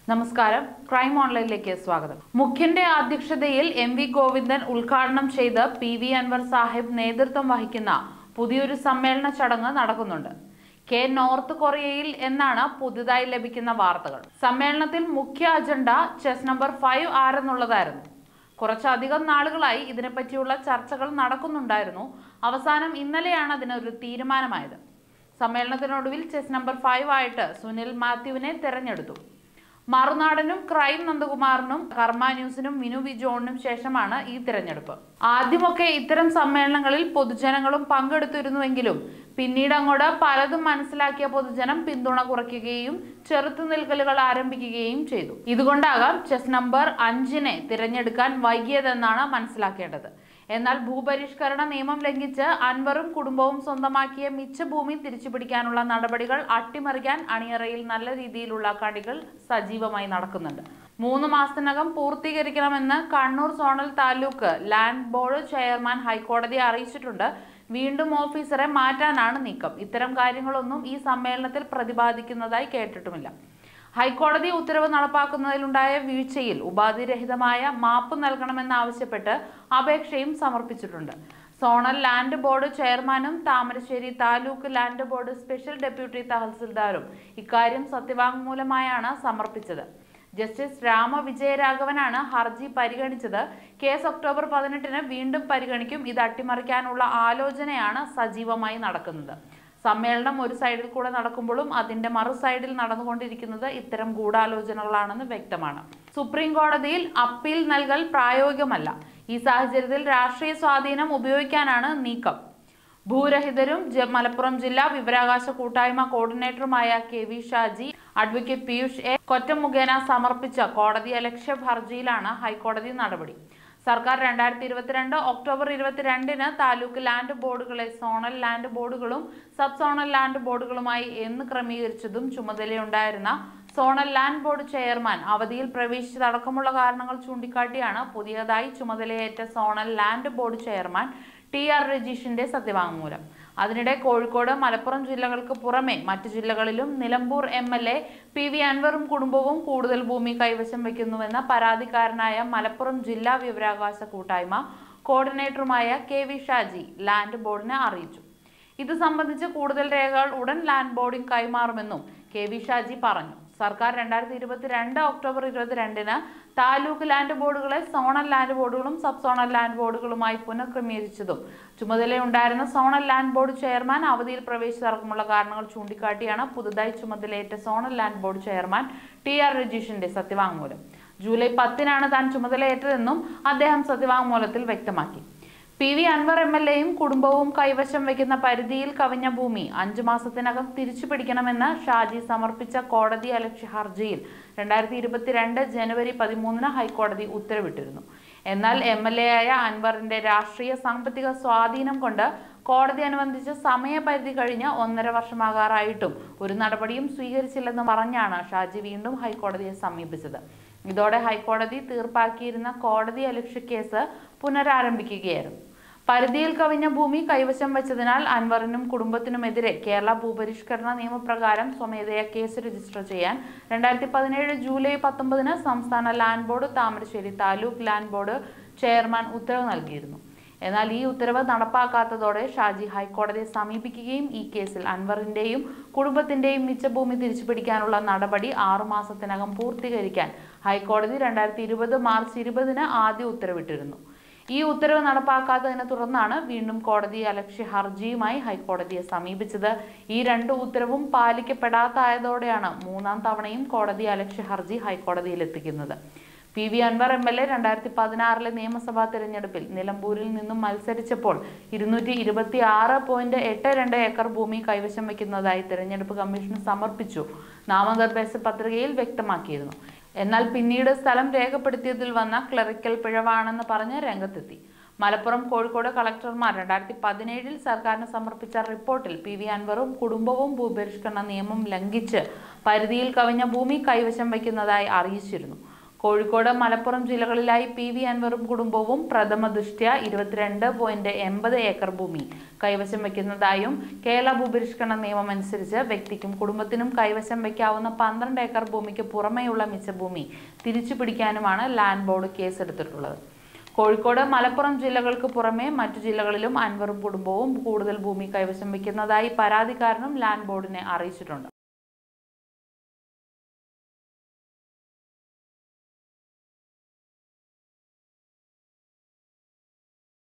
നമസ്കാരം ക്രൈം ഓൺലൈനിലേക്ക് സ്വാഗതം മുഖ്യന്റെ അധ്യക്ഷതയിൽ എം വി ഗോവിന്ദൻ ഉദ്ഘാടനം ചെയ്ത് പി വി അൻവർ സാഹിബ് നേതൃത്വം വഹിക്കുന്ന പുതിയൊരു സമ്മേളന ചടങ്ങ് നടക്കുന്നുണ്ട് കെ നോർത്ത് കൊറിയയിൽ എന്നാണ് പുതുതായി ലഭിക്കുന്ന വാർത്തകൾ സമ്മേളനത്തിൽ മുഖ്യ അജണ്ട ചെസ് നമ്പർ ഫൈവ് ആരെന്നുള്ളതായിരുന്നു കുറച്ചധികം നാളുകളായി ഇതിനെപ്പറ്റിയുള്ള ചർച്ചകൾ നടക്കുന്നുണ്ടായിരുന്നു അവസാനം ഇന്നലെയാണ് അതിനൊരു തീരുമാനമായത് സമ്മേളനത്തിനൊടുവിൽ ചെസ് നമ്പർ ഫൈവ് ആയിട്ട് സുനിൽ മാത്യുവിനെ തെരഞ്ഞെടുത്തു മറുനാടനും ക്രൈം നന്ദകുമാറിനും കർമ്മ ന്യൂസിനും മിനു വി ജോണിനും ശേഷമാണ് ഈ തിരഞ്ഞെടുപ്പ് ആദ്യമൊക്കെ ഇത്തരം സമ്മേളനങ്ങളിൽ പൊതുജനങ്ങളും പങ്കെടുത്തിരുന്നുവെങ്കിലും പിന്നീട് അങ്ങോട്ട് പലതും മനസ്സിലാക്കിയ പൊതുജനം പിന്തുണ കുറയ്ക്കുകയും ചെറുത്തുനിൽക്കലുകൾ ആരംഭിക്കുകയും ചെയ്തു ഇതുകൊണ്ടാകാം ചെസ് നമ്പർ അഞ്ചിനെ തിരഞ്ഞെടുക്കാൻ വൈകിയതെന്നാണ് മനസ്സിലാക്കേണ്ടത് എന്നാൽ ഭൂപരിഷ്കരണ നിയമം ലംഘിച്ച് അൻവറും കുടുംബവും സ്വന്തമാക്കിയ മിച്ച ഭൂമി തിരിച്ചുപിടിക്കാനുള്ള നടപടികൾ അട്ടിമറിക്കാൻ അണിയറയിൽ നല്ല രീതിയിലുള്ള കളികൾ സജീവമായി നടക്കുന്നുണ്ട് മൂന്ന് മാസത്തിനകം പൂർത്തീകരിക്കണമെന്ന് Kannur zonal taluk land board chairman ഹൈക്കോടതിയെ അറിയിച്ചിട്ടുണ്ട് വീണ്ടും ഓഫീസറെ മാറ്റാനാണ് നീക്കം ഇത്തരം കാര്യങ്ങളൊന്നും ഈ സമ്മേളനത്തിൽ പ്രതിപാദിക്കുന്നതായി കേട്ടിട്ടുമില്ല ഹൈക്കോടതി ഉത്തരവ് നടപ്പാക്കുന്നതിലുണ്ടായ വീഴ്ചയിൽ ഉപാധിരഹിതമായ മാപ്പ് നൽകണമെന്നാവശ്യപ്പെട്ട് അപേക്ഷയും സമർപ്പിച്ചിട്ടുണ്ട് സോണൽ ലാൻഡ് ബോർഡ് ചെയർമാനും Thamarassery taluk land board special deputy തഹസിൽദാരും ഇക്കാര്യം സത്യവാങ്മൂലമായാണ് സമർപ്പിച്ചത് ജസ്റ്റിസ് രാമ വിജയരാഘവനാണ് ഹർജി പരിഗണിച്ചത് കേസ് ഒക്ടോബർ പതിനെട്ടിന് വീണ്ടും പരിഗണിക്കും ഇത് അട്ടിമറിക്കാനുള്ള ആലോചനയാണ് സജീവമായി നടക്കുന്നത് സമ്മേളനം ഒരു സൈഡിൽ കൂടെ നടക്കുമ്പോഴും അതിന്റെ മറു സൈഡിൽ നടന്നുകൊണ്ടിരിക്കുന്നത് ഇത്തരം ഗൂഢാലോചനകളാണെന്ന് വ്യക്തമാണ് സുപ്രീം കോടതിയിൽ അപ്പീൽ നൽകൽ പ്രായോഗികമല്ല ഈ സാഹചര്യത്തിൽ രാഷ്ട്രീയ സ്വാധീനം ഉപയോഗിക്കാനാണ് നീക്കം ഭൂരഹിതരും ജ- മലപ്പുറം ജില്ലാ വിവരാവകാശ കൂട്ടായ്മ കോർഡിനേറ്ററുമായ K V Shaji advocate Piyush A Kottam മുഖേന സമർപ്പിച്ച കോടതി അലക്ഷ്യ ഹർജിയിലാണ് ഹൈക്കോടതി നടപടി സർക്കാർ രണ്ടായിരത്തി ഇരുപത്തിരണ്ട് ഒക്ടോബർ ഇരുപത്തിരണ്ടിന് താലൂക്ക് ലാൻഡ് ബോർഡുകളെ സോണൽ ലാൻഡ് ബോർഡുകളും സബ് സോണൽ ലാൻഡ് ബോർഡുകളുമായി എന്ന് ക്രമീകരിച്ചതും ചുമതലയുണ്ടായിരുന്ന സോണൽ ലാൻഡ് ബോർഡ് ചെയർമാൻ അവധിയിൽ പ്രവേശിച്ചതടക്കമുള്ള കാരണങ്ങൾ ചൂണ്ടിക്കാട്ടിയാണ് പുതിയതായി ചുമതലയേറ്റ zonal land board chairman T R രജീഷിന്റെ സത്യവാങ്മൂലം അതിനിടെ കോഴിക്കോട് മലപ്പുറം ജില്ലകൾക്ക് പുറമെ മറ്റു ജില്ലകളിലും Nilambur M L A P V അൻവറും കുടുംബവും കൂടുതൽ ഭൂമി കൈവശം വയ്ക്കുന്നുവെന്ന പരാതിക്കാരനായ മലപ്പുറം ജില്ലാ വിവരാവകാശ കൂട്ടായ്മ കോർഡിനേറ്ററുമായ കെ വി ഷാജി ലാൻഡ് ബോർഡിനെ അറിയിച്ചു ഇത് സംബന്ധിച്ച് കൂടുതൽ രേഖകൾ ഉടൻ ലാൻഡ് ബോർഡിംഗ് കൈമാറുമെന്നും കെ വി ഷാജി പറഞ്ഞു സർക്കാർ രണ്ടായിരത്തി ഇരുപത്തിരണ്ട് ഒക്ടോബർ ഇരുപത്തിരണ്ടിന് താലൂക്ക് ലാൻഡ് ബോർഡുകളെ സോണൽ ലാൻഡ് ബോർഡുകളും സബ് സോണൽ ലാൻഡ് ബോർഡുകളുമായി പുനഃക്രമീകരിച്ചതും ചുമതലയുണ്ടായിരുന്ന സോണൽ ലാൻഡ് ബോർഡ് ചെയർമാൻ അവധിയിൽ പ്രവേശിച്ചടക്കമുള്ള കാരണങ്ങൾ ചൂണ്ടിക്കാട്ടിയാണ് പുതുതായി ചുമതലയേറ്റ zonal land board chairman T R രജീഷിന്റെ സത്യവാങ്മൂലം ജൂലൈ പത്തിനാണ് താൻ ചുമതലയേറ്റതെന്നും അദ്ദേഹം സത്യവാങ്മൂലത്തിൽ വ്യക്തമാക്കി P V Anvar M L എയും കുടുംബവും കൈവശം വയ്ക്കുന്ന പരിധിയിൽ കവിഞ്ഞ ഭൂമി അഞ്ചു മാസത്തിനകം തിരിച്ചു പിടിക്കണമെന്ന് ഷാജി സമർപ്പിച്ച കോടതി അലക്ഷ്യ ഹർജിയിൽ രണ്ടായിരത്തി ഇരുപത്തിരണ്ട് ജനുവരി പതിമൂന്നിന് ഹൈക്കോടതി ഉത്തരവിട്ടിരുന്നു എന്നാൽ എം എൽ എ ആയ അൻവറിന്റെ രാഷ്ട്രീയ സാമ്പത്തിക സ്വാധീനം കൊണ്ട് കോടതി അനുബന്ധിച്ച സമയപരിധി കഴിഞ്ഞ് ഒന്നര വർഷമാകാറായിട്ടും ഒരു നടപടിയും സ്വീകരിച്ചില്ലെന്ന് പറഞ്ഞാണ് ഷാജി വീണ്ടും ഹൈക്കോടതിയെ സമീപിച്ചത് ഇതോടെ ഹൈക്കോടതി തീർപ്പാക്കിയിരുന്ന കോടതി അലക്ഷ്യ കേസ് പുനരാരംഭിക്കുകയായിരുന്നു പരിധിയിൽ കവിഞ്ഞ ഭൂമി കൈവശം വെച്ചതിനാൽ അൻവറിനും കുടുംബത്തിനുമെതിരെ കേരള ഭൂപരിഷ്കരണ നിയമപ്രകാരം സ്വമേധയാ കേസ് രജിസ്റ്റർ ചെയ്യാൻ രണ്ടായിരത്തി പതിനേഴ് ജൂലൈ പത്തൊമ്പതിന് സംസ്ഥാന land board Thamarassery taluk land board chairman ഉത്തരവ് നൽകിയിരുന്നു എന്നാൽ ഈ ഉത്തരവ് നടപ്പാക്കാത്തതോടെ ഷാജി ഹൈക്കോടതിയെ സമീപിക്കുകയും ഈ കേസിൽ അൻവറിന്റെയും കുടുംബത്തിന്റെയും മിച്ചഭൂമി തിരിച്ചുപിടിക്കാനുള്ള നടപടി ആറുമാസത്തിനകം പൂർത്തീകരിക്കാൻ ഹൈക്കോടതി രണ്ടായിരത്തി ഇരുപത് മാർച്ച് ഇരുപതിന് ആദ്യ ഉത്തരവിട്ടിരുന്നു ഈ ഉത്തരവ് നടപ്പാക്കാത്തതിനെ തുടർന്നാണ് വീണ്ടും കോടതി അലക്ഷ്യ ഹർജിയുമായി ഹൈക്കോടതിയെ സമീപിച്ചത് ഈ രണ്ട് ഉത്തരവും പാലിക്കപ്പെടാത്തായതോടെയാണ് മൂന്നാം തവണയും കോടതി അലക്ഷ്യ ഹർജി ഹൈക്കോടതിയിൽ എത്തിക്കുന്നത് P V Anvar M L A രണ്ടായിരത്തി പതിനാറിലെ നിയമസഭാ തെരഞ്ഞെടുപ്പിൽ നിലമ്പൂരിൽ നിന്നും മത്സരിച്ചപ്പോൾ ഇരുന്നൂറ്റി ഇരുപത്തി ആറ് പോയിന്റ് എട്ട് രണ്ട് ഏക്കർ ഭൂമി കൈവശം വയ്ക്കുന്നതായി തെരഞ്ഞെടുപ്പ് കമ്മീഷന് സമർപ്പിച്ചു നാമനിർദ്ദേശ പത്രികയിൽ വ്യക്തമാക്കിയിരുന്നു എന്നാൽ പിന്നീട് സ്ഥലം രേഖപ്പെടുത്തിയതിൽ വന്ന ക്ലറിക്കൽ പിഴവാണെന്ന് പറഞ്ഞ് രംഗത്തെത്തി മലപ്പുറം കോഴിക്കോട് കളക്ടർമാർ രണ്ടായിരത്തി പതിനേഴിൽ സർക്കാരിന് സമർപ്പിച്ച റിപ്പോർട്ടിൽ പി വി അൻവറും കുടുംബവും ഭൂപരിഷ്കരണ നിയമം ലംഘിച്ച് പരിധിയിൽ കവിഞ്ഞ ഭൂമി കൈവശം വയ്ക്കുന്നതായി അറിയിച്ചിരുന്നു കോഴിക്കോട് മലപ്പുറം ജില്ലകളിലായി പി വി അൻവറും കുടുംബവും പ്രഥമ ദൃഷ്ട്യ ഇരുപത്തിരണ്ട് പോയിന്റ് എൺപത് ഏക്കർ ഭൂമി കൈവശം വയ്ക്കുന്നതായും കേരള ഭൂപരിഷ്കരണ നിയമം അനുസരിച്ച് വ്യക്തിക്കും കുടുംബത്തിനും കൈവശം വയ്ക്കാവുന്ന പന്ത്രണ്ട് ഏക്കർ ഭൂമിക്ക് പുറമെയുള്ള മിച്ചഭൂമി തിരിച്ചു പിടിക്കാനുമാണ് ലാൻഡ് ബോർഡ് കേസെടുത്തിട്ടുള്ളത് കോഴിക്കോട് മലപ്പുറം ജില്ലകൾക്ക് പുറമെ മറ്റു ജില്ലകളിലും അൻവറും കുടുംബവും കൂടുതൽ ഭൂമി കൈവശം വയ്ക്കുന്നതായി പരാതിക്കാരനും ലാൻഡ് ബോർഡിനെ അറിയിച്ചിട്ടുണ്ട്